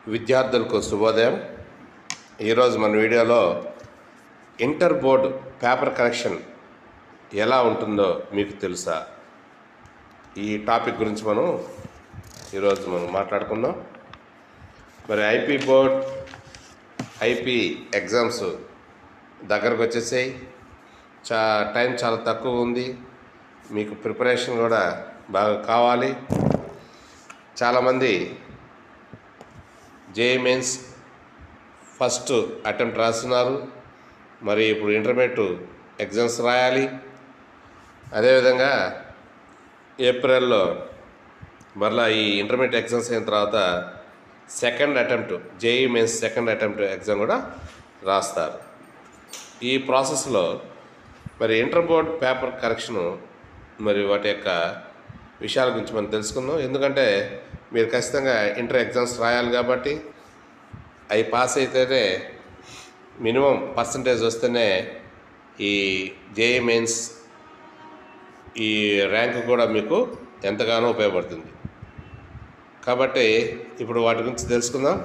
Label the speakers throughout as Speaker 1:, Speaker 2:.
Speaker 1: విద్యార్థులకు శుభోదయం ఈరోజు మన వీడియోలో ఇంటర్ బోర్డ్ పేపర్ కరెక్షన్ ఎలా ఉంటుందో మీకు తెలుసా ఈ టాపిక్ గురించి మనం ఈరోజు మనం మాట్లాడుకుందాం మరి ఐపీ బోర్డ్ ఐపీ ఎగ్జామ్స్ దగ్గరకు వచ్చేసాయి చా టైం చాలా తక్కువ ఉంది మీకు ప్రిపరేషన్ కూడా బాగా కావాలి చాలామంది జేఈ మెయిన్స్ ఫస్ట్ అటెంప్ట్ రాస్తున్నారు మరి ఇప్పుడు ఇంటర్మీడియట్ ఎగ్జామ్స్ రాయాలి అదేవిధంగా ఏప్రిల్లో మరలా ఈ ఇంటర్మీడియట్ ఎగ్జామ్స్ అయిన తర్వాత second attempt JEE mains second attempt exam కూడా రాస్తారు ఈ ప్రాసెస్లో మరి ఇంటర్ బోర్డ్ పేపర్ కరెక్షను మరి వాటి యొక్క విషయాల గురించి మనం తెలుసుకుందాం ఎందుకంటే మీరు ఖచ్చితంగా ఇంటర్ ఎగ్జామ్స్ రాయాలి కాబట్టి అవి పాస్ అయితేనే మినిమం పర్సంటేజ్ వస్తేనే ఈ జేఈ మెయిన్స్ ఈ ర్యాంక్ కూడా మీకు ఎంతగానో ఉపయోగపడుతుంది కాబట్టి ఇప్పుడు వాటి గురించి తెలుసుకుందాం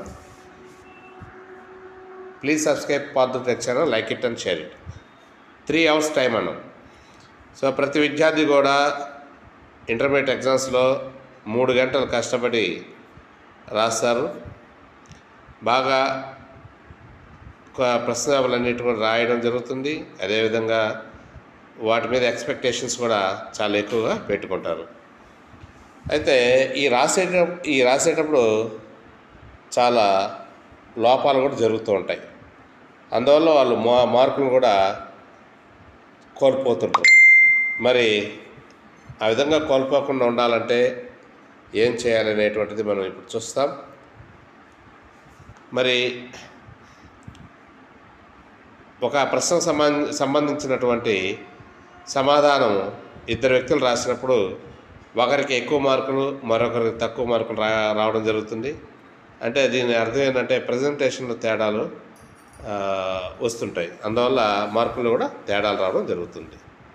Speaker 1: please subscribe part tech channel like it and share it three hours time అన్నాం సో ప్రతి విద్యార్థి కూడా ఇంటర్మీడియట్ ఎగ్జామ్స్లో మూడు గంటలు కష్టపడి రాస్తారు బాగా ప్రశ్నావళన్నిటి కూడా రాయడం జరుగుతుంది అదేవిధంగా వాటి మీద ఎక్స్పెక్టేషన్స్ కూడా చాలా ఎక్కువగా పెట్టుకుంటారు అయితే ఈ రాసేట ఈ రాసేటప్పుడు చాలా లోపాలు కూడా జరుగుతూ ఉంటాయి అందువల్ల వాళ్ళు మా మార్కులు కూడా కోల్పోతుంటారు మరి ఆ విధంగా కోల్పోకుండా ఉండాలంటే ఏం చేయాలనేటువంటిది మనం ఇప్పుడు చూస్తాం మరి ఒక ప్రశ్నకు సంబంధ సంబంధించినటువంటి సమాధానం ఇద్దరు వ్యక్తులు రాసినప్పుడు ఒకరికి ఎక్కువ మార్కులు మరొకరికి తక్కువ మార్కులు రా రావడం జరుగుతుంది అంటే దీని అర్థం ఏంటంటే ప్రజెంటేషన్లో తేడాలు ఆ, వస్తుంటాయి అందువల్ల మార్కులు కూడా తేడాలు రావడం జరుగుతుంది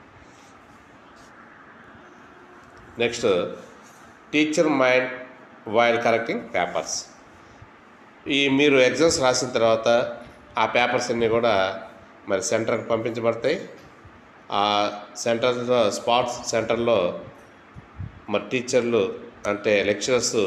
Speaker 1: next teacher mind while correcting papers ఈ మీరు ఎగ్జామ్స్ రాసిన తర్వాత ఆ పేపర్స్ అన్నీ కూడా మరి సెంటర్కి పంపించబడతాయి ఆ సెంటర్లో స్పాట్స్ సెంటర్లో మరి టీచర్లు అంటే లెక్చరర్స్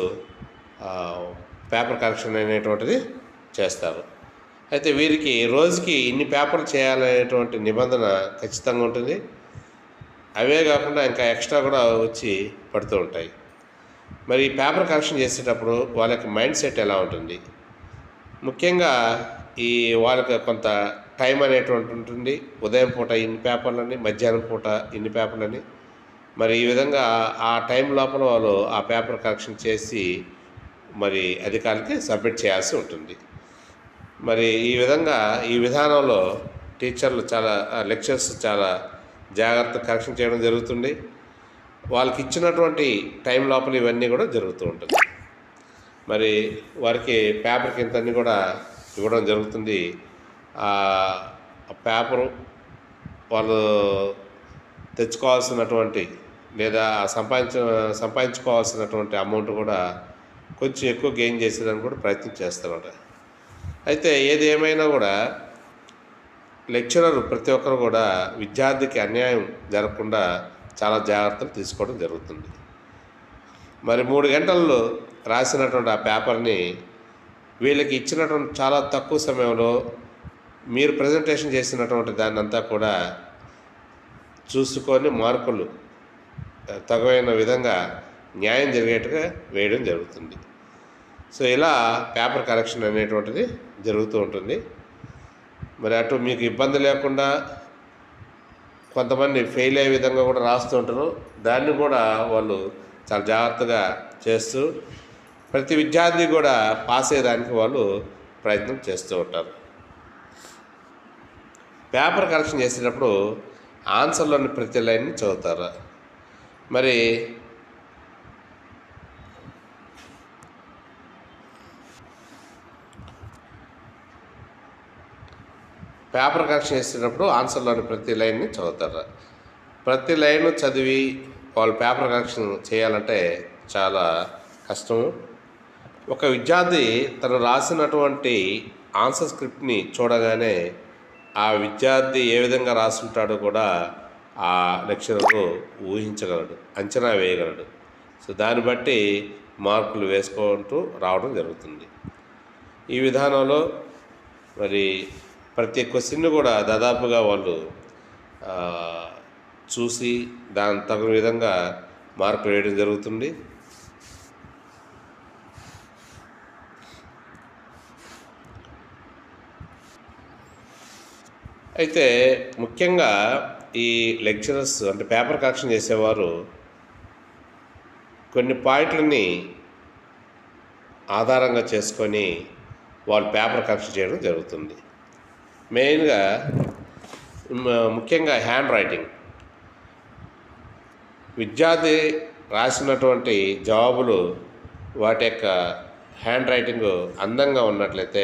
Speaker 1: పేపర్ కరెక్షన్ అనేటువంటిది చేస్తారు అయితే వీరికి రోజుకి ఇన్ని పేపర్లు చేయాలనేటువంటి నిబంధన ఖచ్చితంగా ఉంటుంది అవే కాకుండా ఇంకా ఎక్స్ట్రా కూడా వచ్చి పడుతూ ఉంటాయి మరి ఈ పేపర్ కరెక్షన్ చేసేటప్పుడు వాళ్ళ యొక్క మైండ్ సెట్ ఎలా ఉంటుంది ముఖ్యంగా ఈ వాళ్ళకి కొంత టైం అనేటువంటి ఉంటుంది ఉదయం పూట ఇన్ని పేపర్లని మధ్యాహ్నం పూట ఇన్ని పేపర్లని మరి ఈ విధంగా ఆ టైం లోపల వాళ్ళు ఆ పేపర్ కరెక్షన్ చేసి మరి అధికారులకి సబ్మిట్ చేయాల్సి ఉంటుంది మరి ఈ విధంగా ఈ విధానంలో టీచర్లు చాలా లెక్చర్స్ చాలా జాగ్రత్త కరెక్షన్ చేయడం జరుగుతుంది వాళ్ళకి ఇచ్చినటువంటి టైం లోపల ఇవన్నీ కూడా జరుగుతూ ఉంటుంది మరి వారికి పేపర్కి ఇంతన్ని కూడా ఇవ్వడం జరుగుతుంది ఆ పేపరు వాళ్ళు తెచ్చుకోవాల్సినటువంటి లేదా సంపాదించ సంపాదించుకోవాల్సినటువంటి అమౌంట్ కూడా కొంచెం ఎక్కువ గెయిన్ చేసేదానికి కూడా ప్రయత్నం చేస్తారట అయితే ఏది ఏమైనా కూడా లెక్చరర్ ప్రతి ఒక్కరు కూడా విద్యార్థికి అన్యాయం జరగకుండా చాలా జాగ్రత్తలు తీసుకోవడం జరుగుతుంది మరి మూడు గంటల్లో రాసినటువంటి ఆ పేపర్ని వీళ్ళకి ఇచ్చినటువంటి చాలా తక్కువ సమయంలో మీరు ప్రజెంటేషన్ చేసినటువంటి దాన్ని అంతా కూడా చూసుకొని మార్కులు తగవైన విధంగా న్యాయం జరిగేట్టుగా వేయడం జరుగుతుంది సో ఇలా పేపర్ కరెక్షన్ అనేటువంటిది జరుగుతూ ఉంటుంది మరి అటు మీకు ఇబ్బంది లేకుండా కొంతమంది ఫెయిల్ అయ్యే విధంగా కూడా రాస్తూ ఉంటారు దాన్ని కూడా వాళ్ళు చాలా జాగ్రత్తగా చేస్తూ ప్రతి విద్యార్థి కూడా పాస్ అయ్యేదానికి వాళ్ళు ప్రయత్నం చేస్తూ ఉంటారు పేపర్ కరెక్షన్ చేసేటప్పుడు ఆన్సర్లోని ప్రతి లైన్ని చదువుతారు మరి పేపర్ కరెక్షన్ చేసేటప్పుడు ఆన్సర్లోని ప్రతి లైన్ని చదువుతారు ప్రతి లైన్ చదివి వాళ్ళు పేపర్ కరెక్షన్ చేయాలంటే చాలా కష్టము ఒక విద్యార్థి తను రాసినటువంటి ఆన్సర్ స్క్రిప్ట్ని చూడగానే ఆ విద్యార్థి ఏ విధంగా రాస్తుంటాడో కూడా ఆ లెక్చరరు ఊహించగలడు అంచనా వేయగలడు సో దాన్ని బట్టి మార్కులు వేసుకుంటూ రావడం జరుగుతుంది ఈ విధానంలో మరి ప్రతి క్వశ్చన్ కూడా దాదాపుగా వాళ్ళు ఆ, చూసి దాని తగిన విధంగా మార్కులు వేయడం జరుగుతుంది అయితే ముఖ్యంగా ఈ లెక్చరర్స్ అంటే పేపర్ కరెక్షన్ చేసేవారు కొన్ని పాయింట్లని ఆధారంగా చేసుకొని వాళ్ళు పేపర్ కరెక్షన్ చేయడం జరుగుతుంది మెయిన్గా మ- ముఖ్యంగా హ్యాండ్ రైటింగ్ విద్యార్థి రాసినటువంటి జవాబులు వాటి యొక్క హ్యాండ్ రైటింగ్ అందంగా ఉన్నట్లయితే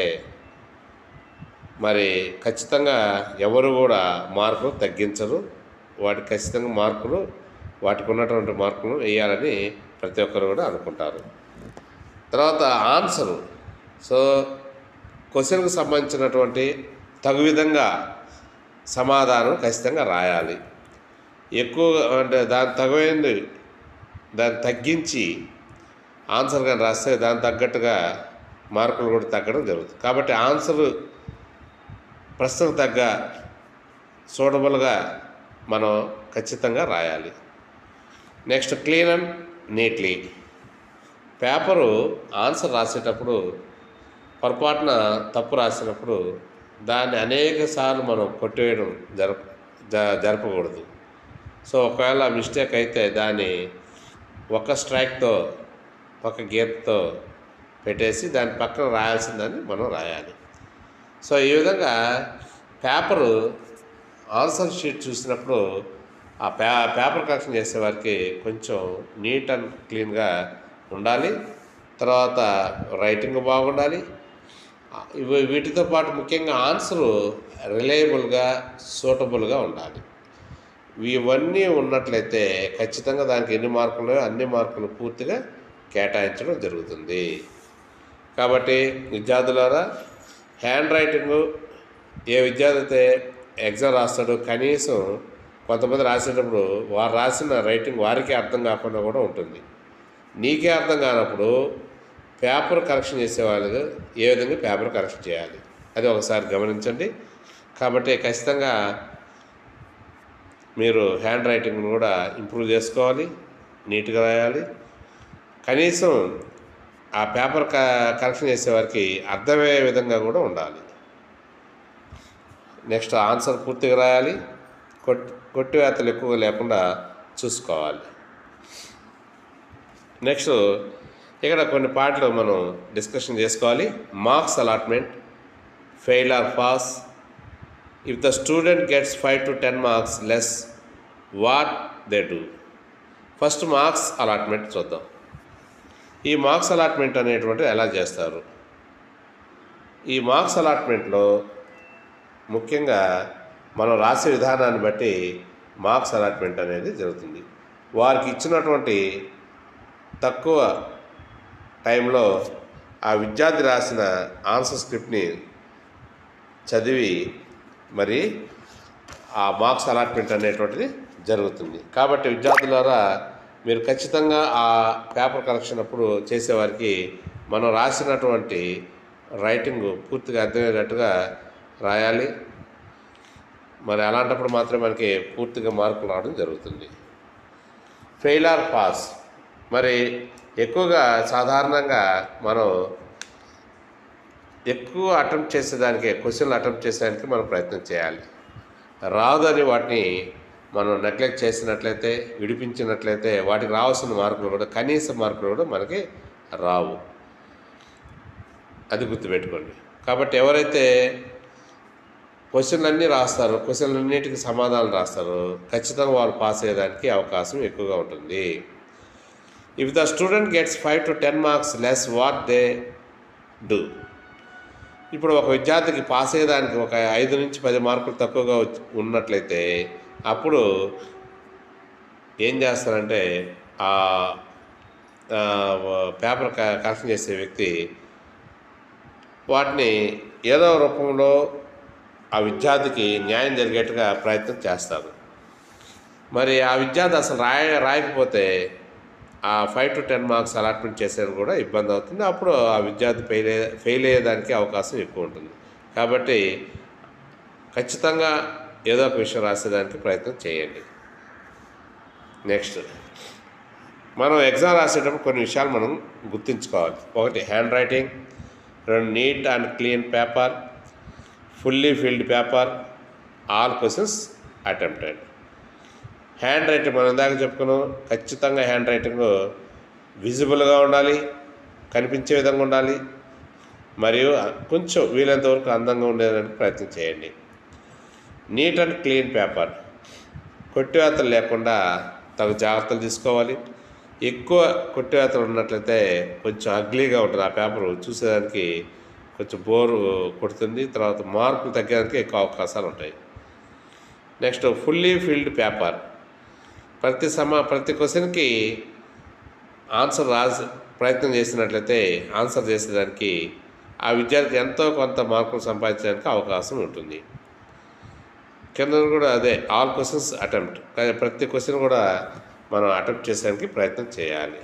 Speaker 1: మరి ఖచ్చితంగా ఎవరు కూడా మార్కులు తగ్గించరు వాటికి ఖచ్చితంగా మార్కులు వాటికి ఉన్నటువంటి మార్కులు వేయాలని ప్రతి ఒక్కరు కూడా అనుకుంటారు తర్వాత ఆన్సరు సో క్వశ్చన్కి సంబంధించినటువంటి తగు విధంగా సమాధానం ఖచ్చితంగా రాయాలి ఎక్కువ అంటే దాని తగైంది దాన్ని తగ్గించి ఆన్సర్ కానీ రాస్తే దానికి తగ్గట్టుగా మార్కులు కూడా తగ్గడం జరుగుతుంది కాబట్టి ఆన్సర్ ప్రశ్నకు తగ్గ సూటబుల్గా మనం ఖచ్చితంగా రాయాలి next clean and neatly paper answer రాసేటప్పుడు పొరపాటున తప్పు రాసినప్పుడు దాన్ని అనేక సార్లు మనం కొట్టివేయడం జరప జ- జరపకూడదు సో ఒకవేళ మిస్టేక్ అయితే దాన్ని ఒక స్ట్రైక్తో ఒక గీతతో పెట్టేసి దాని పక్కన రాయాల్సిందని మనం రాయాలి సో ఈ విధంగా పేపరు ఆన్సర్ షీట్ చూసినప్పుడు ఆ పే పేపర్ కరెక్షన్ చేసే వారికి కొంచెం నీట్ అండ్ క్లీన్గా ఉండాలి తర్వాత రైటింగ్ బాగుండాలి ఇవి వీటితో పాటు ముఖ్యంగా ఆన్సరు రిలయబుల్గా సూటబుల్గా ఉండాలి ఇవన్నీ ఉన్నట్లయితే ఖచ్చితంగా దానికి ఎన్ని మార్కులు అన్ని మార్కులు పూర్తిగా కేటాయించడం జరుగుతుంది కాబట్టి విద్యార్థులారా హ్యాండ్ రైటింగ్ ఏ విద్యార్థి అయితే ఎగ్జామ్ రాస్తాడో కనీసం కొంతమంది రాసేటప్పుడు వారు రాసిన రైటింగ్ వారికి అర్థం కాకుండా కూడా ఉంటుంది నీకే అర్థం కానప్పుడు పేపర్ కరెక్షన్ చేసే వాళ్ళకి ఏ విధంగా పేపర్ కరెక్షన్ చేయాలి అది ఒకసారి గమనించండి కాబట్టి ఖచ్చితంగా మీరు హ్యాండ్ రైటింగ్ను కూడా ఇంప్రూవ్ చేసుకోవాలి నీట్గా రాయాలి కనీసం ఆ పేపర్ క కరెక్షన్ చేసేవారికి అర్థమయ్యే విధంగా కూడా ఉండాలి నెక్స్ట్ ఆన్సర్ పూర్తిగా రాయాలి కొట్ కొట్టివేతలు ఎక్కువగా లేకుండా చూసుకోవాలి నెక్స్ట్ ఇక్కడ కొన్ని పాటలు మనం డిస్కషన్ చేసుకోవాలి marks allotment fail or pass if the student gets five to ten marks less what they do first marks allotment చూద్దాం ఈ మార్క్స్ అలాట్మెంట్ అనేటువంటిది ఎలా చేస్తారు ఈ మార్క్స్ అలాట్మెంట్లో ముఖ్యంగా మనం రాసే విధానాన్ని బట్టి మార్క్స్ అలాట్మెంట్ అనేది జరుగుతుంది వారికి ఇచ్చినటువంటి తక్కువ టైంలో ఆ విద్యార్థి రాసిన ఆన్సర్ స్క్రిప్ట్ని చదివి మరి ఆ మార్క్స్ అలాట్మెంట్ అనేటువంటిది జరుగుతుంది కాబట్టి విద్యార్థులారా మీరు ఖచ్చితంగా ఆ పేపర్ కరెక్షన్ అప్పుడు చేసేవారికి మనం రాసినటువంటి రైటింగ్ పూర్తిగా అర్థమయ్యేటట్టుగా రాయాలి మరి అలాంటప్పుడు మాత్రమే మనకి పూర్తిగా మార్కులు రావడం జరుగుతుంది ఫెయిల్ ఆర్ పాస్ మరి ఎక్కువగా సాధారణంగా మనం ఎక్కువ అటెంప్ట్ చేసేదానికి క్వశ్చన్లు అటెంప్ట్ చేసేదానికి మనం ప్రయత్నం చేయాలి రాదని వాటిని మనం నెగ్లెక్ట్ చేసినట్లయితే విడిపించినట్లయితే వాటికి రావాల్సిన మార్కులు కూడా కనీస మార్కులు కూడా మనకి రావు అది గుర్తుపెట్టుకోండి కాబట్టి ఎవరైతే క్వశ్చన్లు అన్నీ రాస్తారో క్వశ్చన్లన్నిటికీ సమాధానం రాస్తారో ఖచ్చితంగా వాళ్ళు పాస్ అయ్యేదానికి అవకాశం ఎక్కువగా ఉంటుంది if the student gets five to ten marks less what they do ఇప్పుడు ఒక విద్యార్థికి పాస్ అయ్యేదానికి ఒక ఐదు నుంచి పది మార్కులు తక్కువగా వచ్చి- ఉన్నట్లయితే అప్పుడు ఏం చేస్తారంటే ఆ ఆ, పేపర్ క- కరెక్షన్ చేసే వ్యక్తి వాటిని ఏదో రూపంలో ఆ విద్యార్థికి న్యాయం జరిగేట్టుగా ప్రయత్నం చేస్తారు మరి ఆ విద్యార్థి అసలు రాయ రాయకపోతే ఆ five to ten marks allotment చేసేది కూడా ఇబ్బంది అవుతుంది అప్పుడు ఆ విద్యార్థి ఫెయిల్ అయ్యే ఫెయిల్ అయ్యేదానికి అవకాశం ఎక్కువ ఉంటుంది కాబట్టి ఖచ్చితంగా ఏదో ఒక విషయం రాసేదానికి ప్రయత్నం చేయండి నెక్స్ట్ మనం ఎగ్జామ్ రాసేటప్పుడు కొన్ని విషయాలు మనం గుర్తుంచుకోవాలి ఒకటి హ్యాండ్ రైటింగ్ రెండు neat and clean paper fully filled paper all questions attempted handwriting మనం ఇందాక చెప్పుకున్నాం ఖచ్చితంగా హ్యాండ్ రైటింగ్ విజిబుల్గా ఉండాలి కనిపించే విధంగా ఉండాలి మరియు కొంచెం వీలైనంత వరకు అందంగా ఉండేదానికి ప్రయత్నం చేయండి నీట్ అండ్ క్లీన్ పేపర్ కొట్టివేతలు లేకుండా తగు జాగ్రత్తలు తీసుకోవాలి ఎక్కువ కొట్టివేతలు ఉన్నట్లయితే కొంచెం అగ్లీగా ఉంటుంది ఆ పేపర్ చూసేదానికి కొంచెం బోరు కొడుతుంది తర్వాత మార్కులు తగ్గడానికి ఎక్కువ అవకాశాలు ఉంటాయి నెక్స్ట్ ఫుల్లీ ఫిల్డ్ పేపర్ ప్రతి సమ ప్రతి క్వశ్చన్కి ఆన్సర్ రాసి ప్రయత్నం చేసినట్లయితే ఆన్సర్ చేసేదానికి ఆ విద్యార్థి ఎంతో కొంత మార్కులు సంపాదించడానికి అవకాశం ఉంటుంది కింద కూడా అదే ఆల్ క్వశ్చన్స్ అటెంప్ట్ కానీ ప్రతి క్వశ్చన్ కూడా మనం అటెంప్ట్ చేసేదానికి ప్రయత్నం చేయాలి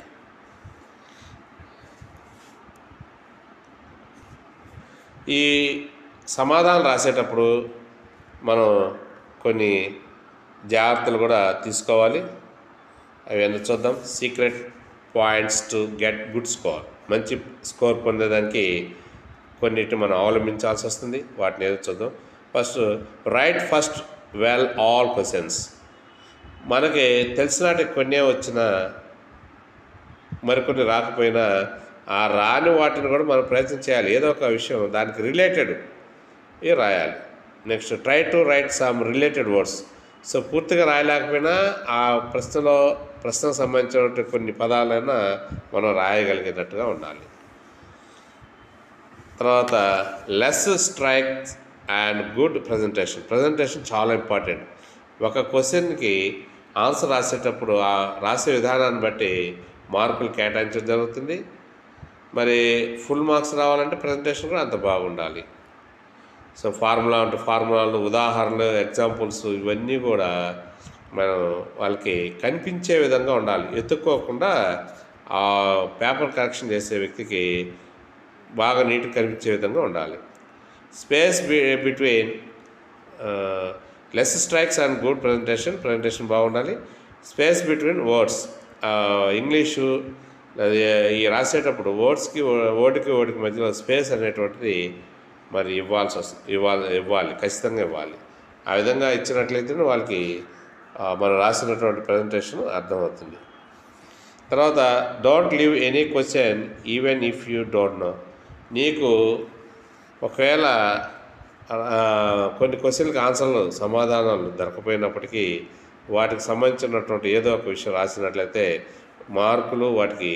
Speaker 1: ఈ సమాధానం రాసేటప్పుడు మనం కొన్ని జాగ్రత్తలు కూడా తీసుకోవాలి అవి ఎందుకు చూద్దాం secret points to get good score మంచి స్కోర్ పొందేదానికి కొన్నిటిని మనం అవలంబించాల్సి వస్తుంది వాటిని ఏదో చూద్దాం first write first well all questions మనకి తెలిసినట్టు కొన్నే వచ్చిన మరికొన్ని రాకపోయినా ఆ రాని వాటిని కూడా మనం ప్రయత్నం చేయాలి ఏదో ఒక విషయం దానికి రిలేటెడ్ ఇవి రాయాలి next try to write some related words so పూర్తిగా రాయలేకపోయినా ఆ ప్రశ్నలో ప్రశ్నకు సంబంధించిన కొన్ని పదాలైనా మనం రాయగలిగేటట్టుగా ఉండాలి తర్వాత less strikes and good presentation presentation చాలా ఇంపార్టెంట్ ఒక క్వశ్చన్కి ఆన్సర్ రాసేటప్పుడు ఆ రాసే విధానాన్ని బట్టి మార్కులు కేటాయించడం జరుగుతుంది మరి ఫుల్ మార్క్స్ రావాలంటే ప్రజెంటేషన్ కూడా అంత బాగుండాలి సో ఫార్ములా అంటే ఫార్ములాలు ఉదాహరణలు ఎగ్జాంపుల్స్ ఇవన్నీ కూడా మనం వాళ్ళకి కనిపించే విధంగా ఉండాలి ఎత్తుక్కోకుండా ఆ పేపర్ కరెక్షన్ చేసే వ్యక్తికి బాగా నీట్గా కనిపించే విధంగా ఉండాలి space between less strikes and good presentation presentation బాగుండాలి స్పేస్ బిట్వీన్ వర్డ్స్ ఇంగ్లీషు అది ఈ రాసేటప్పుడు వర్డ్స్కి వర్డ్కి వర్డ్కి మధ్యలో స్పేస్ అనేటువంటిది మరి ఇవ్వాల్సి వస్తుంది ఇవ్వాలి ఇవ్వాలి ఖచ్చితంగా ఇవ్వాలి ఆ విధంగా ఇచ్చినట్లయితే వాళ్ళకి ఆ, మనం రాసినటువంటి ప్రజెంటేషన్ అర్థమవుతుంది తర్వాత don't leave any question even if you don't know నీకు ఒకవేళ ఆ, కొన్ని క్వశ్చన్కి ఆన్సర్లు సమాధానాలు దొరకపోయినప్పటికీ వాటికి సంబంధించినటువంటి ఏదో ఒక విషయం రాసినట్లయితే మార్కులు వాటికి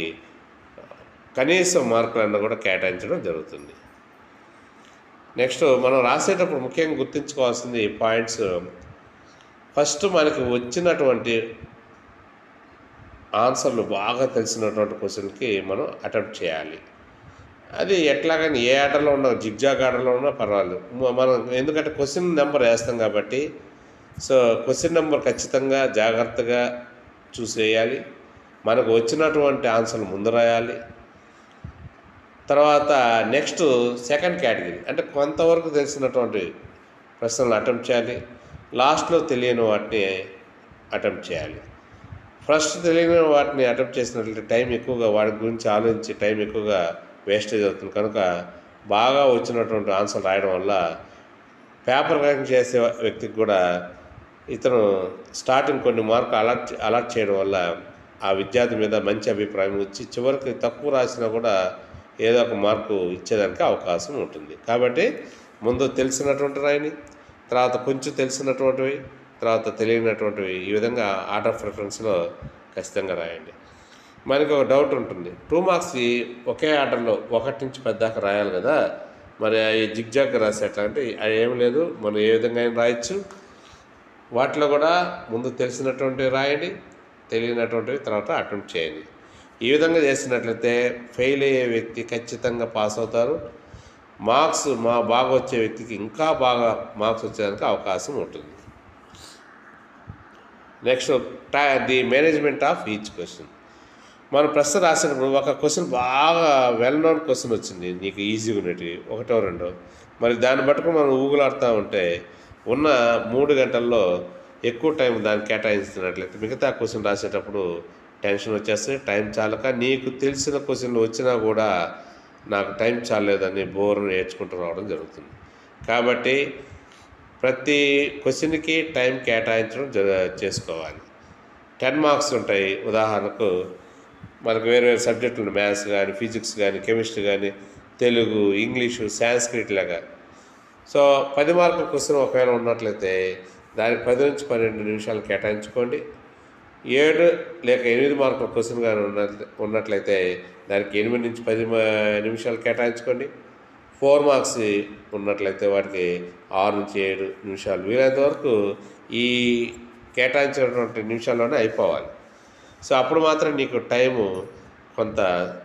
Speaker 1: కనీసం మార్కులన్నా కూడా కేటాయించడం జరుగుతుంది నెక్స్ట్ మనం రాసేటప్పుడు ముఖ్యంగా గుర్తుంచుకోవాల్సింది పాయింట్స్ ఫస్ట్ మనకి వచ్చినటువంటి ఆన్సర్లు బాగా తెలిసినటువంటి క్వశ్చన్కి మనం అటెంప్ట్ చేయాలి అది ఎట్లాగని ఏ ఆటలో ఉన్నా జిగ్జాగ్ ఆటలో ఉన్నా పర్వాలేదు మ- మనం ఎందుకంటే క్వశ్చన్ నెంబర్ వేస్తాం కాబట్టి సో క్వశ్చన్ నెంబర్ ఖచ్చితంగా జాగ్రత్తగా చూసేయాలి మనకు వచ్చినటువంటి ఆన్సర్లు ముందు రాయాలి తర్వాత నెక్స్ట్ సెకండ్ కేటగిరీ అంటే కొంతవరకు తెలిసినటువంటి ప్రశ్నలు అటెంప్ట్ చేయాలి లాస్ట్లో తెలియని వాటిని అటెంప్ట్ చేయాలి ఫస్ట్ తెలియని వాటిని అటెంప్ట్ చేసినట్లయితే టైం ఎక్కువగా వాటి గురించి ఆలోచించి టైం ఎక్కువగా వేస్టేజ్ అవుతుంది కనుక బాగా వచ్చినటువంటి ఆన్సర్ రాయడం వల్ల పేపర్ కరెక్ట్ చేసే వ్యక్తికి కూడా ఇతను స్టార్టింగ్ కొన్ని మార్కులు అలర్ట్ అలర్ట్ చేయడం వల్ల ఆ విద్యార్థి మీద మంచి అభిప్రాయం వచ్చి చివరికి తక్కువ రాసినా కూడా ఏదో ఒక మార్కు ఇచ్చేదానికి అవకాశం ఉంటుంది కాబట్టి ముందు తెలిసినటువంటి రాయని తర్వాత కొంచెం తెలిసినటువంటివి తర్వాత తెలియనటువంటివి ఈ విధంగా ఆర్డర్ ప్రిఫరెన్స్లో ఖచ్చితంగా రాయండి మనకి ఒక డౌట్ ఉంటుంది టూ మార్క్స్ ఒకే ఆర్డర్లో ఒకటి నుంచి పెద్దాక రాయాలి కదా మరి అవి జిగ్జాగ్ రాసేట్లా అంటే అది ఏం లేదు మనం ఏ విధంగా అయినా రాయొచ్చు వాటిలో కూడా ముందు తెలిసినటువంటివి రాయండి తెలియనటువంటివి తర్వాత అటెంప్ట్ చేయండి ఈ విధంగా చేసినట్లయితే ఫెయిల్ అయ్యే వ్యక్తి ఖచ్చితంగా పాస్ అవుతారు మార్క్స్ మా బాగా వచ్చే వ్యక్తికి ఇంకా బాగా మార్క్స్ వచ్చేదానికి అవకాశం ఉంటుంది next the management of each question మనం ప్రశ్న రాసినప్పుడు ఒక క్వశ్చన్ బాగా వెల్ నోన్ క్వశ్చన్ వచ్చింది నీకు ఈజీగా ఉన్నట్టు ఒకటో రెండో మరి దాన్ని పట్టుకుని మనం ఊగులాడుతూ ఉంటే ఉన్న మూడు గంటల్లో ఎక్కువ టైం దాన్ని కేటాయించినట్లయితే మిగతా క్వశ్చన్ రాసేటప్పుడు టెన్షన్ వచ్చేస్తే టైం చాలక నీకు తెలిసిన క్వశ్చన్లు వచ్చినా కూడా నాకు టైం చాలేదని బోర్ను నేర్చుకుంటూ రావడం జరుగుతుంది కాబట్టి ప్రతి క్వశ్చన్కి టైం కేటాయించడం జర చేసుకోవాలి టెన్ మార్క్స్ ఉంటాయి ఉదాహరణకు మనకు వేరే వేరే సబ్జెక్టులు మ్యాథ్స్ కానీ ఫిజిక్స్ కానీ కెమిస్ట్రీ కానీ తెలుగు ఇంగ్లీషు సాంస్క్రిట్ లాగా సో పది మార్కుల క్వశ్చన్ ఒకవేళ ఉన్నట్లయితే దానికి పది నుంచి పన్నెండు నిమిషాలు కేటాయించుకోండి ఏడు లేక ఎనిమిది మార్కుల క్వశ్చన్ కానీ ఉన్న ఉన్నట్లయితే దానికి ఎనిమిది నుంచి పది మ- నిమిషాలు కేటాయించుకోండి ఫోర్ మార్క్స్ ఉన్నట్లయితే వాటికి ఆరు నుంచి ఏడు నిమిషాలు వీలైనంత వరకు ఈ కేటాయించినటువంటి నిమిషాల్లోనే అయిపోవాలి సో అప్పుడు మాత్రం నీకు టైము కొంత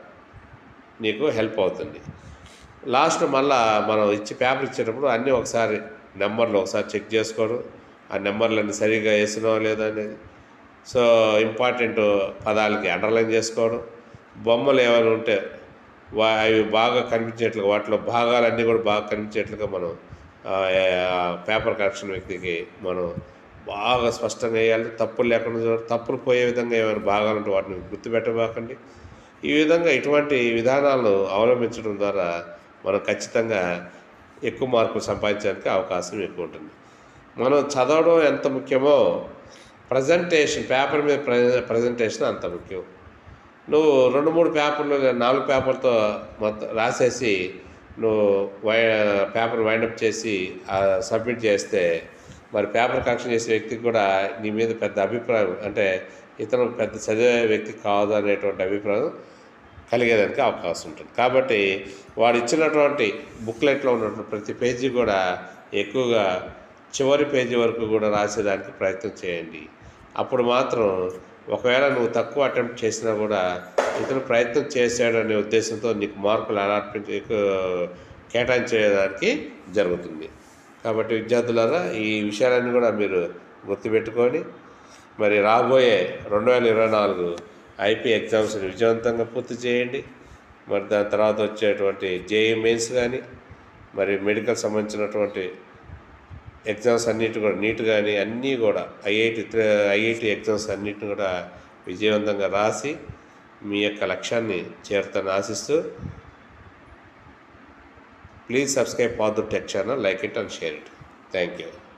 Speaker 1: నీకు హెల్ప్ అవుతుంది లాస్ట్ మళ్ళా మనం ఇచ్చి పేపర్ ఇచ్చేటప్పుడు అన్నీ ఒకసారి నెంబర్లు ఒకసారి చెక్ చేసుకోవడం ఆ నెంబర్లన్నీ సరిగా వేసినావా లేదా అనేది సో ఇంపార్టెంట్ పదాలకి అండర్లైన్ చేసుకోవడం బొమ్మలు ఏమైనా ఉంటే వా అవి బాగా కనిపించేట్లుగా వాటిలో భాగాలన్నీ కూడా బాగా కనిపించేట్లుగా మనం ఆ, ఆ, పేపర్ కరెక్షన్ వ్యక్తికి మనం బాగా స్పష్టంగా వేయాలి తప్పులు లేకుండా చూడాలి తప్పులు పోయే విధంగా ఏమైనా భాగాలు ఉంటే వాటిని గుర్తుపెట్టబాకండి ఈ విధంగా ఇటువంటి విధానాలను అవలంబించడం ద్వారా మనం ఖచ్చితంగా ఎక్కువ మార్కులు సంపాదించడానికి అవకాశం ఎక్కువ ఉంటుంది మనం చదవడం ఎంత ముఖ్యమో ప్రజెంటేషన్ పేపర్ మీద ప్ర ప్రజెంటేషన్ అంత ముఖ్యం నువ్వు రెండు మూడు పేపర్లు లేదా నాలుగు పేపర్తో మొత్తం రాసేసి నువ్వు వై పేపర్ వైండప్ చేసి సబ్మిట్ చేస్తే మరి పేపర్ కరెక్షన్ చేసే వ్యక్తికి కూడా నీ మీద పెద్ద అభిప్రాయం అంటే ఇతను పెద్ద చదివే వ్యక్తి కాదు అనేటువంటి అభిప్రాయం కలిగేదానికి అవకాశం ఉంటుంది కాబట్టి వాడు ఇచ్చినటువంటి బుక్లెట్లో ఉన్నటువంటి ప్రతి పేజీ కూడా ఎక్కువగా చివరి పేజీ వరకు కూడా రాసేదానికి ప్రయత్నం చేయండి అప్పుడు మాత్రం ఒకవేళ నువ్వు తక్కువ అటెంప్ట్ చేసినా కూడా ఇతను ప్రయత్నం చేశాడనే ఉద్దేశంతో నీకు మార్కులు అలాట్మెంట్ ఎక్కువ కేటాయించేదానికి జరుగుతుంది కాబట్టి విద్యార్థులారా ఈ విషయాలన్నీ కూడా మీరు గుర్తుపెట్టుకొని మరి రాబోయే రెండు వేల ఇరవై నాలుగు ఐపీ ఎగ్జామ్స్ని విజయవంతంగా పూర్తి చేయండి మరి దాని తర్వాత వచ్చేటువంటి జేఈ మెయిన్స్ కానీ మరి మెడికల్ సంబంధించినటువంటి ఎగ్జామ్స్ అన్నిటి కూడా నీట్ కానీ అన్నీ కూడా ఐఐటి ఐఐటి ఎగ్జామ్స్ అన్నిటిని కూడా విజయవంతంగా రాసి మీ యొక్క లక్ష్యాన్ని చేరుతాను ఆశిస్తూ please subscribe for the tech channel like it and share it thank you